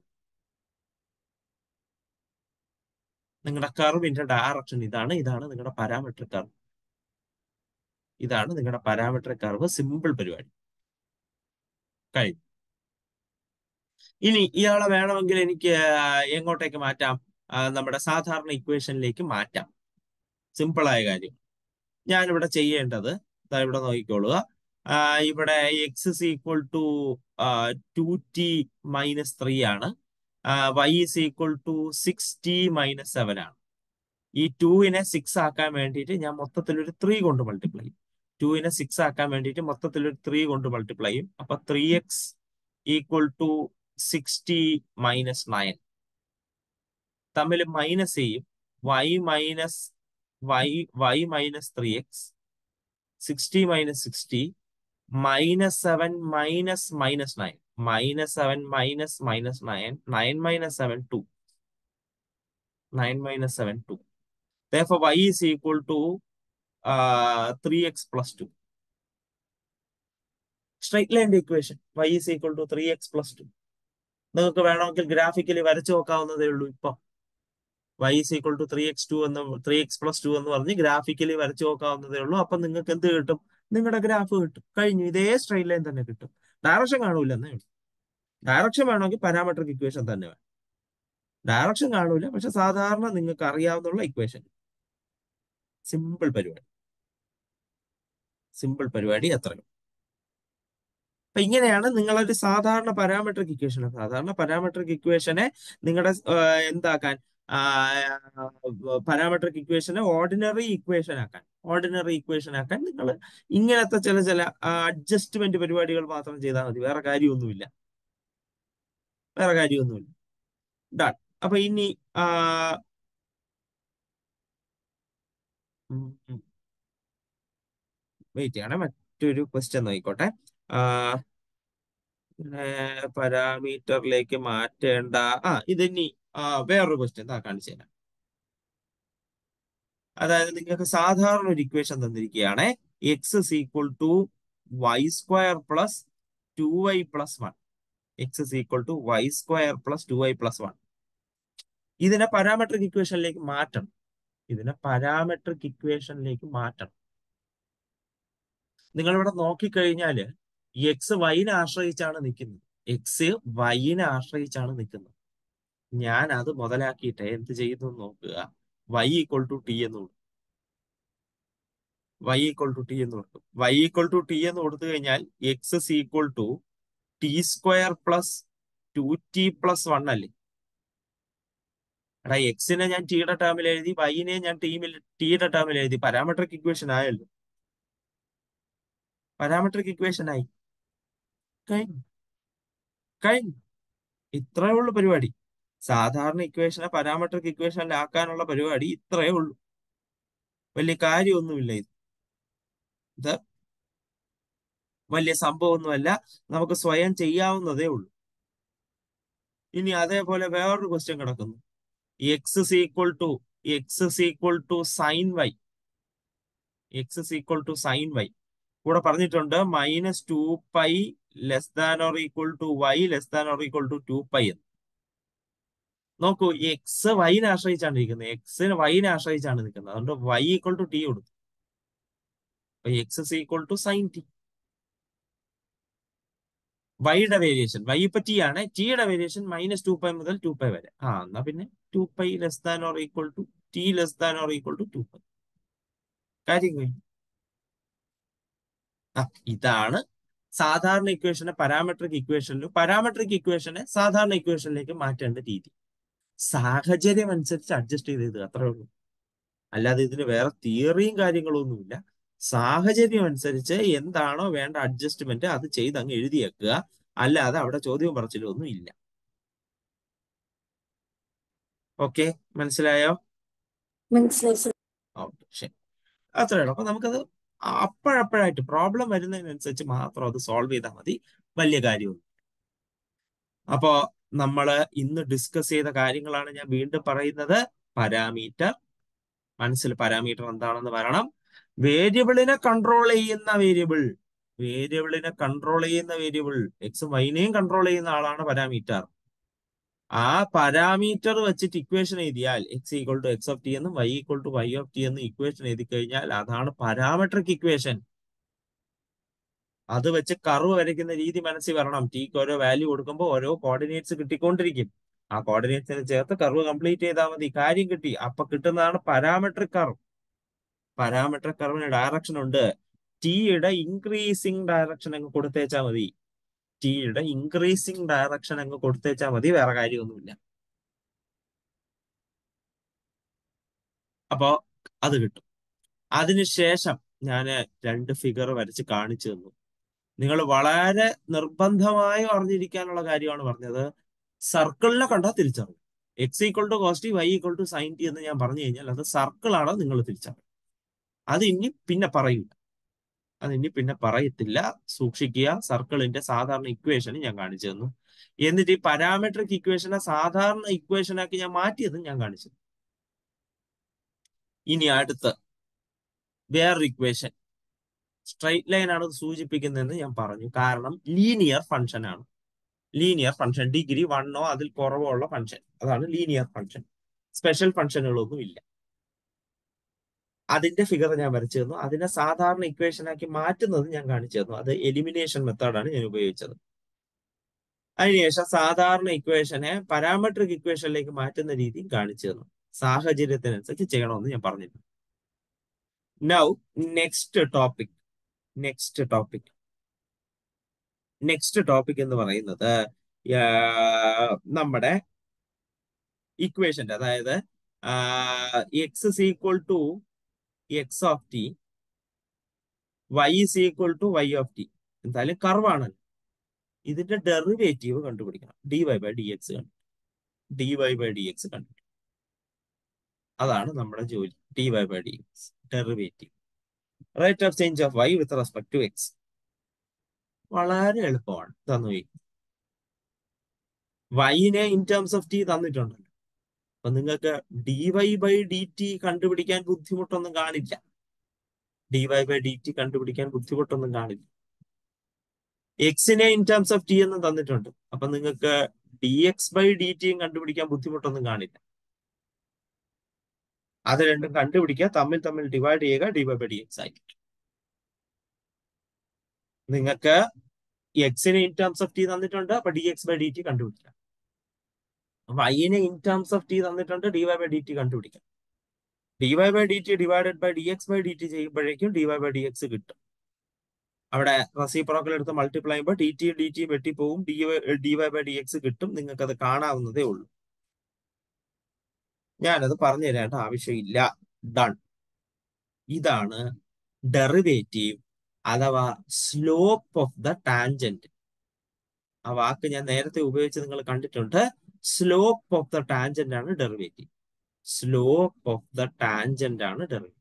നിങ്ങളുടെ കർവിന്റെ ഡയറക്ഷൻ ഇതാണ് ഇതാണ് നിങ്ങളുടെ പാരാമെട്രിക് കർവ് ഇതാണ് നിങ്ങളുടെ പാരാമെട്രിക് കർവ് സിമ്പിൾ പരിപാടി കഴിഞ്ഞു ഇനി ഇയാളെ വേണമെങ്കിൽ എനിക്ക് എങ്ങോട്ടേക്ക് മാറ്റാം ആ, നമ്മുടെ സാധാരണ ഇക്വേഷനിലേക്ക് മാറ്റാം സിമ്പിളായ കാര്യം ഞാനിവിടെ ചെയ്യേണ്ടത് ദാ ഇവിടെ നോക്കിക്കോളുക ആ, ഇവിടെ x is equal to two t minus three ആണ് y is equal to six t minus seven ആണ് ഈ ടുവിനെ സിക്സ് ആക്കാൻ വേണ്ടിയിട്ട് ഞാൻ മൊത്തത്തിൽ ഒരു ത്രീ കൊണ്ട് മൾട്ടിപ്ലൈ ചെയ്യും ടുവിനെ സിക്സ് ആക്കാൻ വേണ്ടിയിട്ട് മൊത്തത്തിൽ ഒരു ത്രീ കൊണ്ട് മൾട്ടിപ്ലൈ ചെയ്യും അപ്പൊ three x equal to sixty minus nine തമ്മിൽ മൈനസ് ചെയ്യും y minus y y minus three x sixty minus sixty minus seven minus minus nine minus seven minus minus nine nine minus seven two nine minus seven two therefore y is equal to uh, 3x plus 2 straight ലൈൻ്റെ equation y is equal to 3x plus 2 നിങ്ങൾക്ക് വേണമെങ്കിൽ ഗ്രാഫിക്കലി വരച്ചു നോക്കാവുന്നതേ ഉള്ളൂ ഇപ്പം y is equal to 3x2 എന്ന് 3x plus 2 എന്ന് പറഞ്ഞ് ഗ്രാഫിക്കലി വരച്ചു നോക്കാവുന്നതേ ഉള്ളൂ അപ്പൊ നിങ്ങൾക്ക് എന്ത് കിട്ടും നിങ്ങളുടെ ഗ്രാഫ് കിട്ടും കഴിഞ്ഞു ഇതേ സ്ട്രൈറ്റ് ലൈൻ തന്നെ കിട്ടും ഡയറക്ഷൻ കാണൂല എന്നേ ഉള്ളൂ ഡയറക്ഷൻ വേണമെങ്കിൽ പാരാമെട്രിക് ഇക്വേഷൻ തന്നെ വേണം ഡയറക്ഷൻ കാണൂല പക്ഷെ സാധാരണ നിങ്ങൾക്ക് അറിയാവുന്ന ഇക്വേഷൻ സിമ്പിൾ പരിപാടി സിമ്പിൾ പരിപാടി അത്രയും അപ്പൊ ഇങ്ങനെയാണ് നിങ്ങളൊരു സാധാരണ പാരാമെട്രിക് ഇക്വേഷൻ സാധാരണ പാരാമെട്രിക് ഇക്വേഷനെ നിങ്ങളുടെ എന്താക്കാൻ പാരാമെട്രിക് ഇക്വേഷനെ ഓർഡിനറി ഇക്വേഷൻ ആക്കാൻ ഓർഡിനറി ഇക്വേഷൻ ആക്കാൻ നിങ്ങൾ ഇങ്ങനത്തെ ചില ചില അഡ്ജസ്റ്റ്മെന്റ് പരിപാടികൾ മാത്രം ചെയ്താൽ മതി വേറെ കാര്യമൊന്നുമില്ല വേറെ കാര്യമൊന്നുമില്ല ഡൺ അപ്പൊ ഇനി ആ, വെയിറ്റ് ചെയ്യണേ മറ്റൊരു ക്വസ്റ്റ്യൻ നോക്കിക്കോട്ടെ പാരാമീറ്ററിലേക്ക് മാറ്റേണ്ട ആ ഇതിനി ആ, വേറൊരു ക്വസ്റ്റ്യൻ താ കാണിച്ചു തരാം അതായത് നിങ്ങൾക്ക് സാധാരണ ഒരു ഇക്വേഷൻ തന്നിരിക്കുകയാണ് x is equal to y square plus two y plus one x is equal to y square plus two y plus one ഇതിനെ പാരാമെട്രിക് ഇക്വേഷനിലേക്ക് മാറ്റണം ഇതിനെ പാരാമെട്രിക് ഇക്വേഷനിലേക്ക് മാറ്റണം നിങ്ങൾ ഇവിടെ നോക്കിക്കഴിഞ്ഞാല് എക്സ് വൈനെ ആശ്രയിച്ചാണ് നിൽക്കുന്നത് എക്സ് വൈനെ ആശ്രയിച്ചാണ് നിൽക്കുന്നത് ഞാൻ അത് മുതലാക്കിയിട്ട് എന്ത് ചെയ്യുന്നു എന്ന് നോക്കുക വൈ ഈക്വൽ ടു ടി എന്ന് കൊടുക്കും വൈ ഈക്വൽ ടു ടി എന്ന് കൊടുക്കും വൈ ഈക്വൽ ടു ടി എന്ന് കൊടുത്തു കഴിഞ്ഞാൽ x is equal to t square plus two t plus one അല്ലേ എടാ എക്സിനെ ഞാൻ ടിയുടെ ടേമിൽ എഴുതി വൈനെ ഞാൻ ടീമിൽ ടിയുടെ ടേമിൽ എഴുതി പാരാമെട്രിക് ഇക്വേഷൻ ആയല്ലോ പാരാമെട്രിക് ഇക്വേഷൻ ആയി കഴിഞ്ഞു കഴിഞ്ഞു ഇത്രയേ ഉള്ളൂ പരിപാടി സാധാരണ ഇക്വേഷനെ പാരാമെട്രിക് ഇക്വേഷനിലാക്കാനുള്ള പരിപാടി ഇത്രയേ ഉള്ളൂ വലിയ കാര്യമൊന്നുമില്ല ഇത് ഇത് വലിയ സംഭവമൊന്നുമല്ല നമുക്ക് സ്വയം ചെയ്യാവുന്നതേ ഉള്ളൂ ഇനി അതേപോലെ വേറൊരു ക്വസ്റ്റ്യൻ കിടക്കുന്നു x is equal to x is equal to sine y x is equal to sine y കൂടെ പറഞ്ഞിട്ടുണ്ട് minus two pi less than or equal to y less than or equal to two pi എന്ന് നോക്കൂ എക്സ് വൈനെ ആശ്രയിച്ചാണ് ഇരിക്കുന്നത് എക്സിന് വൈനെ ആശ്രയിച്ചാണ് നിൽക്കുന്നത് അതുകൊണ്ട് വൈ ഈക്വൽ ടു ടി കൊടുത്തു അപ്പൊ x is equal to sine t വൈയുടെ വേരിയേഷൻ വൈ ഇപ്പൊ ടി ആണ് ടിയുടെ വേരിയേഷൻ മൈനസ് ടു പൈ മുതൽ ടു പൈ വരെ ആ എന്നാ പിന്നെ two pi less than or equal to t less than or equal to two pi കാര്യം കഴിഞ്ഞു ആ ഇതാണ് സാധാരണ ഇക്വേഷനെ പാരാമെട്രിക് ഇക്വേഷനിലും പാരാമെട്രിക് ഇക്വേഷനെ സാധാരണ ഇക്വേഷനിലേക്ക് മാറ്റേണ്ട രീതി സാഹചര്യം അനുസരിച്ച് അഡ്ജസ്റ്റ് ചെയ്ത് എഴുതുക അത്രേ ഉള്ളൂ അല്ലാതെ ഇതിന് വേറെ തിയറിയും കാര്യങ്ങളൊന്നുമില്ല സാഹചര്യം അനുസരിച്ച് എന്താണോ വേണ്ട അഡ്ജസ്റ്റ്മെന്റ് അത് ചെയ്ത് അങ്ങ് എഴുതിയേക്കുക അല്ലാതെ അവിടെ ചോദ്യവും പറച്ചിലും ഒന്നും ഇല്ല ഓക്കെ മനസ്സിലായോ മനസ്സിലായി സർ ഓക്കെ ശരി അത്രേ ഉള്ളൂ അപ്പൊ നമുക്കത് അപ്പോഴപ്പോഴായിട്ട് പ്രോബ്ലം വരുന്നതിനനുസരിച്ച് മാത്രം അത് സോൾവ് ചെയ്താൽ മതി വലിയ കാര്യമൊന്നും അപ്പോ നമ്മള് ഇന്ന് ഡിസ്കസ് ചെയ്ത കാര്യങ്ങളാണ് ഞാൻ വീണ്ടും പറയുന്നത് പാരാമീറ്റർ മനസ്സിൽ പാരാമീറ്റർ എന്താണെന്ന് പറയണം വേരിയബിളിനെ കൺട്രോൾ ചെയ്യുന്ന വേരിയബിൾ വേരിയബിളിനെ കൺട്രോൾ ചെയ്യുന്ന വേരിയബിൾ എക്സ് വൈനെയും കൺട്രോൾ ചെയ്യുന്ന ആളാണ് പാരാമീറ്റർ ആ പാരാമീറ്റർ വെച്ചിട്ട് ഇക്വേഷൻ എഴുതിയാൽ x equal to x of t എന്നും y equal to y of t എന്നും ഇക്വേഷൻ എഴുതി കഴിഞ്ഞാൽ അതാണ് പാരാമെട്രിക് ഇക്വേഷൻ അത് വെച്ച് കർവ് വരയ്ക്കുന്ന രീതി മനസ്സിൽ വരണം ടിക്ക് ഓരോ വാല്യൂ കൊടുക്കുമ്പോൾ ഓരോ കോർഡിനേറ്റ്സ് കിട്ടിക്കൊണ്ടിരിക്കും ആ കോർഡിനേറ്റ്സിന് ചേർത്ത് കർവ് കംപ്ലീറ്റ് ചെയ്താൽ മതി കാര്യം കിട്ടി അപ്പൊ കിട്ടുന്നതാണ് പാരാമെട്രിക് കർവ് പാരാമെട്രിക് കർവിന് ഡയറക്ഷൻ ഉണ്ട് ടിയുടെ ഇൻക്രീസിങ് ഡയറക്ഷൻ അങ്ങ് കൊടുത്തേച്ചാൽ മതി ടിയുടെ ഇൻക്രീസിങ് ഡയറക്ഷൻ അങ്ങ് കൊടുത്തേച്ചാൽ മതി വേറെ കാര്യമൊന്നുമില്ല അപ്പോ അത് കിട്ടും അതിനുശേഷം ഞാൻ രണ്ട് ഫിഗർ വരച്ച് കാണിച്ചു തന്നു നിങ്ങൾ വളരെ നിർബന്ധമായും അറിഞ്ഞിരിക്കാനുള്ള കാര്യമാണ് പറഞ്ഞത് സർക്കിളിനെ കണ്ടാൽ തിരിച്ചറിയും x equal to cos t y equal to sine t എന്ന് ഞാൻ പറഞ്ഞു കഴിഞ്ഞാൽ അത് സർക്കിളാണ് നിങ്ങൾ തിരിച്ചറിയും അത് ഇനി പിന്നെ പറയില്ല അത് ഇനി പിന്നെ പറയത്തില്ല സൂക്ഷിക്കുക സർക്കിളിന്റെ സാധാരണ ഇക്വേഷൻ ഞാൻ കാണിച്ചു തന്നു എന്നിട്ട് ഈ പാരാമെട്രിക് ഇക്വേഷനെ സാധാരണ ഇക്വേഷനാക്കി ഞാൻ മാറ്റിയതും ഞാൻ കാണിച്ചു തന്നു. ഇനി അടുത്ത് വേറൊരു ഇക്വേഷൻ സ്ട്രൈറ്റ് ലൈൻ ആണ് ഇത് സൂചിപ്പിക്കുന്നതെന്ന് ഞാൻ പറഞ്ഞു കാരണം ലീനിയർ ഫംഗ്ഷൻ ആണ് ലീനിയർ ഫംഗ്ഷൻ ഡിഗ്രി വണ്ണോ അതിൽ കുറവോ ഉള്ള ഫംഗ്ഷൻ അതാണ് ലീനിയർ ഫംഗ്ഷൻ സ്പെഷ്യൽ ഫംഗ്ഷനുകളൊന്നും ഇല്ല അതിന്റെ ഫിഗർ ഞാൻ വരച്ചു തന്നു അതിനെ സാധാരണ ഇക്വേഷൻ ആക്കി മാറ്റുന്നത് ഞാൻ കാണിച്ചു തന്നു അത് എലിമിനേഷൻ മെത്തേഡാണ് ഞാൻ ഉപയോഗിച്ചത് അതിനുശേഷം സാധാരണ ഇക്വേഷനെ പാരാമെട്രിക് ഇക്വേഷനിലേക്ക് മാറ്റുന്ന രീതിയും കാണിച്ചു തന്നു സാഹചര്യത്തിനനുസരിച്ച് ചെയ്യണമെന്ന് ഞാൻ പറഞ്ഞിരുന്നു now next topic next topic next topic എന്ന് പറയുന്നത് ആ, നമ്മുടെ ഇക്വേഷന്റെ അതായത് x is equal to x of t y is equal to y of t എന്തായാലും കർവാണല്ലോ ഇതിന്റെ ഡെറിവേറ്റീവ് കണ്ടുപിടിക്കണം d Y by D x കണ്ടു d Y by D x കണ്ടു അതാണ് നമ്മുടെ ജോലി d Y by D x derivative rate of change of y with respect to x വളരെ എളുപ്പമാണ് തന്നു വൈനെ ഇൻ ടേംസ് ഓഫ് ടി തന്നിട്ടുണ്ടല്ലോ അപ്പൊ നിങ്ങൾക്ക് d Y by D t കണ്ടുപിടിക്കാൻ ബുദ്ധിമുട്ടൊന്നും കാണില്ല d Y by D t കണ്ടുപിടിക്കാൻ ബുദ്ധിമുട്ടൊന്നും കാണില്ല എക്സിനെ ഇൻ ടേംസ് ഓഫ് ടി എന്ന് തന്നിട്ടുണ്ട് അപ്പൊ നിങ്ങൾക്ക് ഡി എക്സ് ബൈ ഡി ടിയും കണ്ടുപിടിക്കാൻ ബുദ്ധിമുട്ടൊന്നും കാണില്ല അത് രണ്ടും കണ്ടുപിടിക്കുക തമ്മിൽ തമ്മിൽ ഡിവൈഡ് ചെയ്യുക d Y by D x ആയിരിക്കും നിങ്ങൾക്ക് എക്സിനെ ഇൻ ടേംസ് ഓഫ് ടി തന്നിട്ടുണ്ട് അപ്പൊ d X by D t കണ്ടുപിടിക്കാം വൈനെ ഇൻ ടേംസ് ഓഫ് ടി തന്നിട്ടുണ്ട് d Y by D t കണ്ടുപിടിക്കാം d Y by D t divided by D X by D t ചെയ്യുമ്പോഴേക്കും d Y by D x കിട്ടും അവിടെ റെസിപ്രോക്കൽ എടുത്ത് മൾട്ടിപ്ലൈ ചെയ്യുമ്പോൾ ഡി ടി ഡി ടി വെട്ടിപ്പോവും d y d Y by D x കിട്ടും നിങ്ങൾക്ക് അത് കാണാവുന്നതേ ഉള്ളൂ ഞാനത് പറഞ്ഞു തരേണ്ട ആവശ്യമില്ല ഡൺ ഇതാണ് ഡെറിവേറ്റീവ് അഥവാ സ്ലോപ്പ് ഓഫ് ദ ടാൻജന്റ് ആ വാക്ക് ഞാൻ നേരത്തെ ഉപയോഗിച്ച് നിങ്ങൾ കണ്ടിട്ടുണ്ട് സ്ലോപ്പ് ഓഫ് ദ ടാൻജന്റ് ആണ് derivative slope of the tangent ആണ് derivative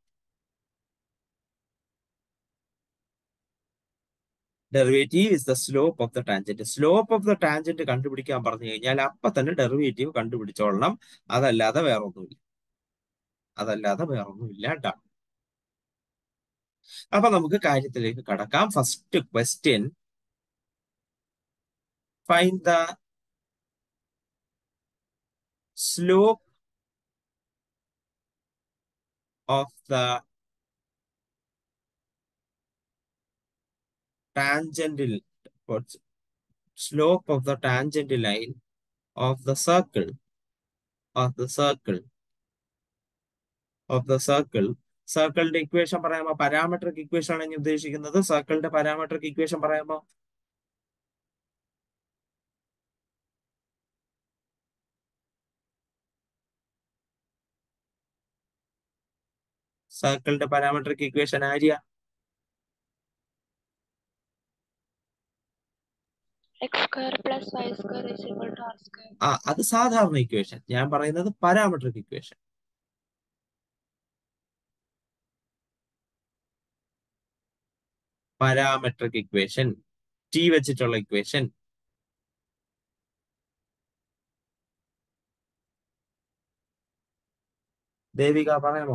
derivative is the slope of the tangent slope of the tangent കണ്ടുപിടിക്കാൻ പറഞ്ഞു കഴിഞ്ഞാൽ അപ്പൊ തന്നെ ഡെറിവേറ്റീവ് കണ്ടുപിടിച്ചോളണം അതല്ലാതെ വേറൊന്നുമില്ല അതല്ലാതെ വേറൊന്നുമില്ല ഡൺ അപ്പൊ നമുക്ക് കാര്യത്തിലേക്ക് കടക്കാം first question find the slope of the tangential what's slope of the tangent line of the circle of the circle of the circle സർക്കിളിന്റെ ഇക്വേഷൻ പറയാമോ പാരാമെട്രിക് ഇക്വേഷൻ ആണ് ഞാൻ ഉദ്ദേശിക്കുന്നത് സർക്കിളിന്റെ പാരാമെട്രിക് ഇക്വേഷൻ പറയാമോ സർക്കിളിന്റെ parametric equation Arya x square plus y square is equal to r square ആ അത് സാധാരണ ഇക്വേഷൻ ഞാൻ പറയുന്നത് parametric equation parametric equation t വെച്ചിട്ടുള്ള ഇക്വേഷൻ ദേവിക പറയാമോ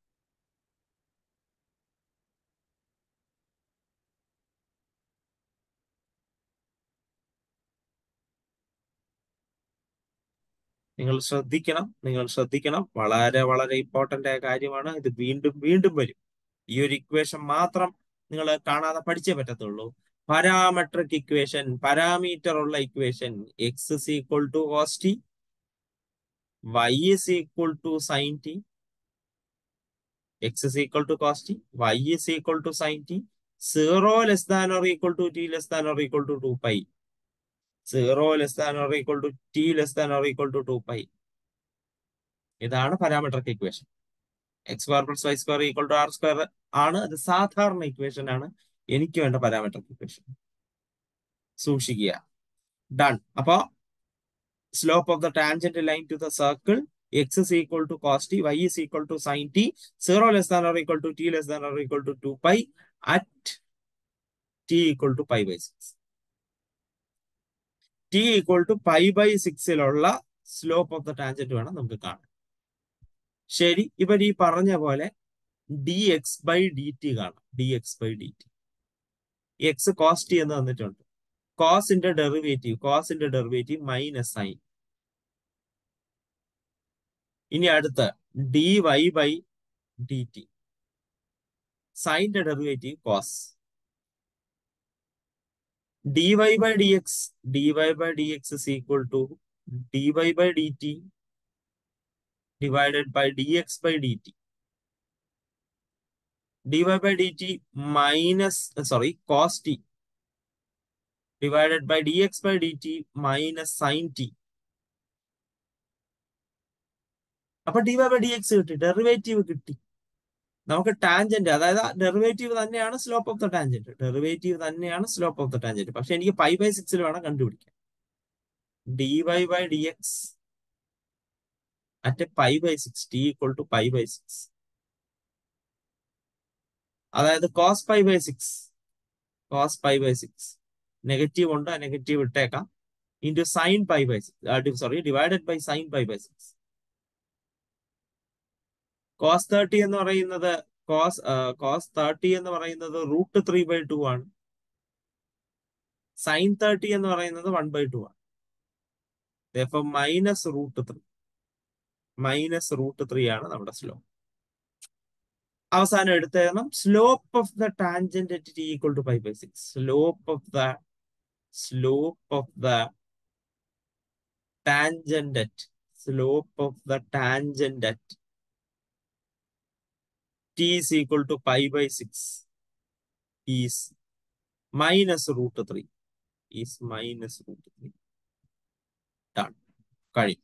നിങ്ങൾ ശ്രദ്ധിക്കണം നിങ്ങൾ ശ്രദ്ധിക്കണം വളരെ വളരെ ഇമ്പോർട്ടന്റ് ആയ കാര്യമാണ് ഇത് വീണ്ടും വീണ്ടും വരും ഈ ഒരു ഇക്വേഷൻ മാത്രം നിങ്ങൾ കാണാതെ പഠിച്ചേ പറ്റത്തുള്ളൂ പാരാമെട്രിക് ഇക്വേഷൻ പാരാമീറ്റർ ഉള്ള equation x is equal to cos t y is equal to sine t x is equal to cos t y is equal to sine t zero less than or equal to t less than or equal to two pi zero less than or equal to t less than or equal to two pi ഇതാണ് parametric equation x square plus y square equal to r square ആണ് അത് സാധാരണ ഇക്വേഷൻ ആണ് എനിക്ക് വേണ്ട പാരാമെട്രിക് ഇക്വേഷൻ സൂക്ഷിക്കുക ഡൺ അപ്പോ slope of the tangent line to the circle x is equal to cos t y is equal to sine t zero less than or equal to t less than or equal to two pi at t equal to pi by six t equal to pi by സിക്സിലുള്ള സ്ലോപ്പ് ഓഫ് ദ ടാൻജന്റ് വേണം നമുക്ക് കാണാൻ ശരി ഇവർ ഈ പറഞ്ഞ പോലെ d X by D t കാണാം d X by D t x cos t എന്ന് തന്നിട്ടുണ്ട് കോസിന്റെ ഡെറിവേറ്റീവ് കോസിന്റെ ഡെറിവേറ്റീവ് മൈനസ് സൈൻ ഇനി അടുത്ത d Y by D t സൈന്റെ derivative cos dy by dx dy by dx is equal to dy by dt divided by dx by dt dy by dt minus uh, sorry cos t divided by dx by dt minus sin t അപ്പൊ d Y by D x കിട്ടി ഡെറിവേറ്റീവ് കിട്ടി നമുക്ക് ടാൻജന്റ് അതായത് ഡെറിവേറ്റീവ് തന്നെയാണ് slope of the tangent derivative തന്നെയാണ് സ്ലോപ്പ് ഓഫ് ദ ടാൻജന്റ് പക്ഷെ എനിക്ക് പൈ ബൈ സിക്സിൽ വേണം കണ്ടുപിടിക്കാൻ d Y by D x at pi by six t equal to pi by six അതായത് cos pi by six cos pi by six negative ഉണ്ട് ആ നെഗറ്റീവ് ഇട്ടേക്കാം into sine pi by six sorry divided by sine pi by six cos thirty എന്ന് പറയുന്നത് കോസ് കോസ് തേർട്ടി എന്ന് പറയുന്നത് റൂട്ട് ത്രീ ബൈ ടു ആണ് സൈൻ തേർട്ടി എന്ന് പറയുന്നത് വൺ ബൈ ടു ആണ് ഇപ്പം minus root three minus root three ആണ് നമ്മുടെ സ്ലോപ്പ് അവസാനം എടുത്തേരണം slope of the tangent at t equal to five by six slope of the slope of the tangent at slope of the tangent at t is equal to pi by 6 is minus root 3 is minus root 3 done കഴിയും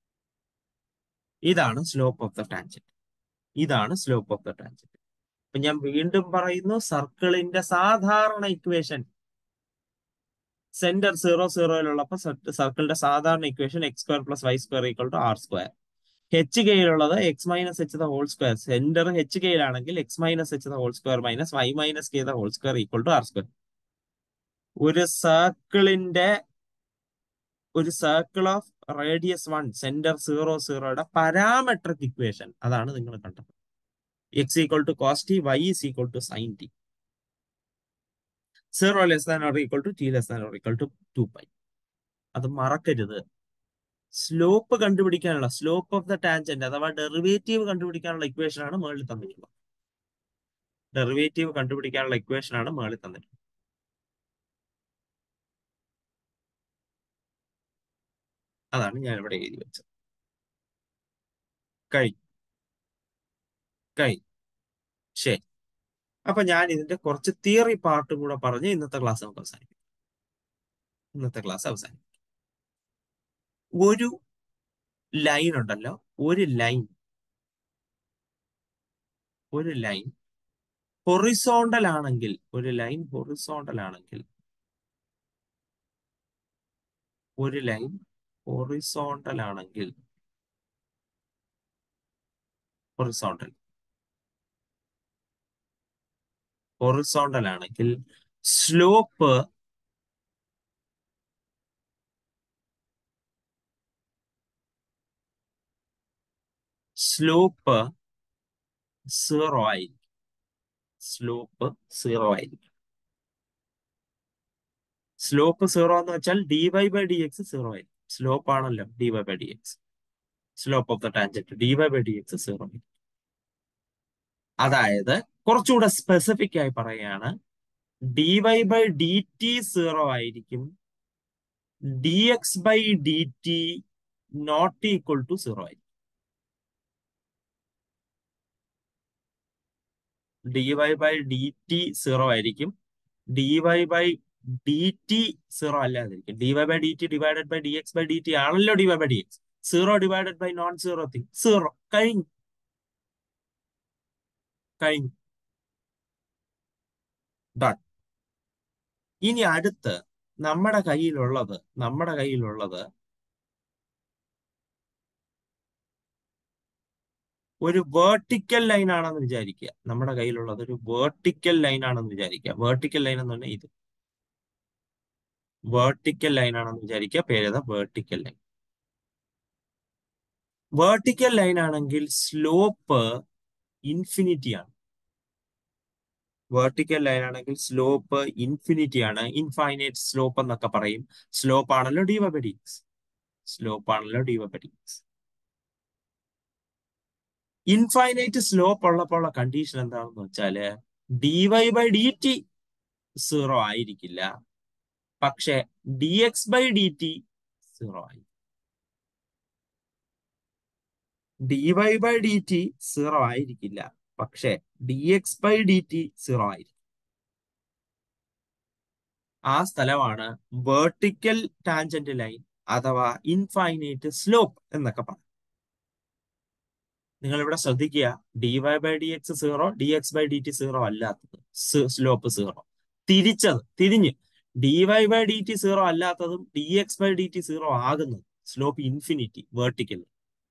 ഇതാണ് സ്ലോപ്പ് ഓഫ് ദ ടാൻജന്റ് ഇതാണ് സ്ലോപ്പ് ഓഫ് ദ ടാൻജന്റ് അപ്പൊ ഞാൻ വീണ്ടും പറയുന്നു സർക്കിളിന്റെ സാധാരണ ഇക്വേഷൻ സെന്റർ സീറോ സീറോയിലുള്ളപ്പോ സർക്കിളിന്റെ സാധാരണ equation x square plus y square equal to r square h കെയിലുള്ളത് x minus h the whole square center h കെയിലാണെങ്കിൽ x minus h the whole square minus y minus k the whole square equal to r square ഒരു സർക്കിളിന്റെ ഒരു circle of radius one center zero സീറോയുടെ പാരാമെട്രിക് ഇക്വേഷൻ അതാണ് നിങ്ങൾ കണ്ടത് x equal to cos t y is equal to sine t zero less than or equal to t less than or equal to two pi അത് മറക്കരുത് സ്ലോപ്പ് കണ്ടുപിടിക്കാനുള്ള സ്ലോപ്പ് ഓഫ് ദ ടാൻജന്റ് അഥവാ ഡെറിവേറ്റീവ് കണ്ടുപിടിക്കാനുള്ള ഇക്വേഷൻ ആണ് മുകളിൽ തന്നിട്ടുള്ളത് ഡെറിവേറ്റീവ് കണ്ടുപിടിക്കാനുള്ള ഇക്വേഷൻ ആണ് മുകളിൽ തന്നിട്ടുള്ളത് അതാണ് ഞാൻ ഇവിടെ എഴുതി വെച്ചത് കഴിഞ്ഞു കഴിഞ്ഞു ശരി അപ്പൊ ഞാൻ ഇതിന്റെ കുറച്ച് തിയറി പാർട്ടും കൂടെ പറഞ്ഞ് ഇന്നത്തെ ക്ലാസ് നമുക്ക് അവസാനിപ്പിക്കാം ഇന്നത്തെ ക്ലാസ് അവസാനിപ്പിക്കും ഒരു ലൈൻ ഉണ്ടല്ലോ ഒരു ലൈൻ ഒരു ലൈൻ ഹൊറിസോണ്ടൽ ആണെങ്കിൽ ഒരു ലൈൻ ഹൊറിസോണ്ടൽ ആണെങ്കിൽ ഒരു ലൈൻ ഹൊറിസോണ്ടൽ ആണെങ്കിൽ ഹൊറിസോണ്ടൽ ഹൊറിസോണ്ടൽ ആണെങ്കിൽ സ്ലോപ്പ് സ്ലോപ്പ് സീറോ ആയിരിക്കും സ്ലോപ്പ് സീറോ ആയിരിക്കും സ്ലോപ്പ് സീറോ എന്ന് വെച്ചാൽ d Y by D X zero ആയിരിക്കും സ്ലോപ്പ് ആണല്ലോ D Y by D X slope of the tangent d Y by D X zero അതായത് കുറച്ചുകൂടെ സ്പെസിഫിക് ആയി പറയുകയാണ് d Y by D T zero ആയിരിക്കും d X by D t not equal to zero ആയിരിക്കും d Y by D T zero ആയിരിക്കും d Y by D T zero അല്ലാതിരിക്കും d Y by D t divided by D X by D t ആണല്ലോ D Y by D X zero divided by non zero thing zero കഴിഞ്ഞു കഴിഞ്ഞു ഡൺ ഇനി അടുത്ത് നമ്മുടെ കയ്യിലുള്ളത് നമ്മുടെ കയ്യിലുള്ളത് ഒരു വേർട്ടിക്കൽ ലൈൻ ആണെന്ന് വിചാരിക്കുക നമ്മുടെ കയ്യിലുള്ളത് ഒരു വേർട്ടിക്കൽ ലൈൻ ആണെന്ന് വിചാരിക്കുക വേർട്ടിക്കൽ ലൈൻ എന്ന് പറഞ്ഞാൽ ഇത് വേർട്ടിക്കൽ ലൈൻ ആണെന്ന് വിചാരിക്കുക പേരേതാ വേർട്ടിക്കൽ ലൈൻ വേർട്ടിക്കൽ ലൈൻ ആണെങ്കിൽ സ്ലോപ്പ് ഇൻഫിനിറ്റി ആണ് വേർട്ടിക്കൽ ലൈൻ ആണെങ്കിൽ സ്ലോപ്പ് ഇൻഫിനിറ്റി ആണ് ഇൻഫൈനൈറ്റ് സ്ലോപ്പ് എന്നൊക്കെ പറയും സ്ലോപ്പ് ആണല്ലോ D Y by D X slope ആണല്ലോ D Y by D X infinite slope ഉള്ളപ്പോൾ ഉള്ള കണ്ടീഷൻ എന്താണെന്ന് വെച്ചാല് D Y by D T zero ആയിരിക്കില്ല പക്ഷെ D X by D T zero ആയി D Y by D T zero ആയിരിക്കില്ല പക്ഷെ D X by D T zero ആയിരിക്കും ആ സ്ഥലമാണ് വേർട്ടിക്കൽ ടാൻജന്റ് ലൈൻ അഥവാ ഇൻഫൈനൈറ്റ് സ്ലോപ്പ് എന്നൊക്കെ പറയും നിങ്ങൾ ഇവിടെ ശ്രദ്ധിക്കുക D Y by D X zero D X by D T zero അല്ലാത്തത് സ്ലോപ്പ് സീറോ തിരിച്ചത് തിരിഞ്ഞ് D Y by D T zero അല്ലാത്തതും D X by D T zero ആകുന്നത് സ്ലോപ്പ് ഇൻഫിനിറ്റി വേർട്ടിക്കൽ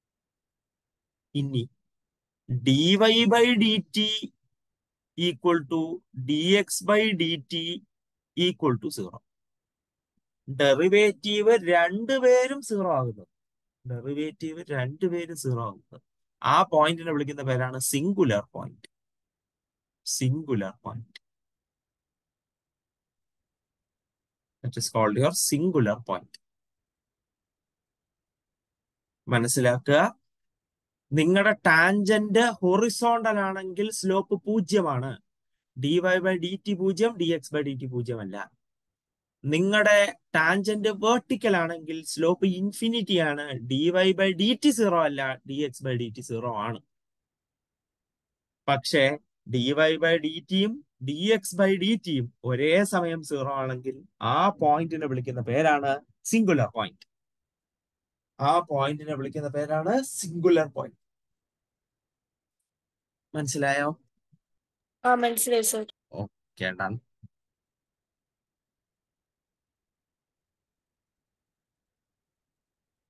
ഇനി D Y by D T equal to D X by D T equal to zero derivative രണ്ടുപേരും സീറോ ആകുന്നത് ഡെറിവേറ്റീവ് രണ്ടുപേരും സീറോ ആകുന്നത് ആ പോയിന്റിനെ വിളിക്കുന്ന പേരാണ് singular point singular point that is called your singular point മനസ്സിലാക്കുക നിങ്ങളുടെ ടാൻജന്റ് ഹൊറിസോണ്ടൽ ആണെങ്കിൽ സ്ലോപ്പ് പൂജ്യമാണ് D Y by D T പൂജ്യം D X by D T പൂജ്യമല്ല നിങ്ങളുടെ ടാൻജന്റ് വേർട്ടിക്കൽ ആണെങ്കിൽ സ്ലോപ്പ് ഇൻഫിനിറ്റി ആണ് D Y by D T zero അല്ല D X by D T zero ആണ് പക്ഷേ ഡി വൈ ബൈ ഡി ടിയും ഡി എക്സ് ബൈ ഡി ടിയും ഒരേ സമയം സീറോ ആണെങ്കിൽ ആ പോയിന്റിനെ വിളിക്കുന്ന പേരാണ് സിംഗുലർ പോയിന്റ് ആ പോയിന്റിനെ വിളിക്കുന്ന പേരാണ് സിംഗുലർ പോയിന്റ് മനസ്സിലായോ ആ മനസ്സിലായി സർ ഓക്കെ ഡൺ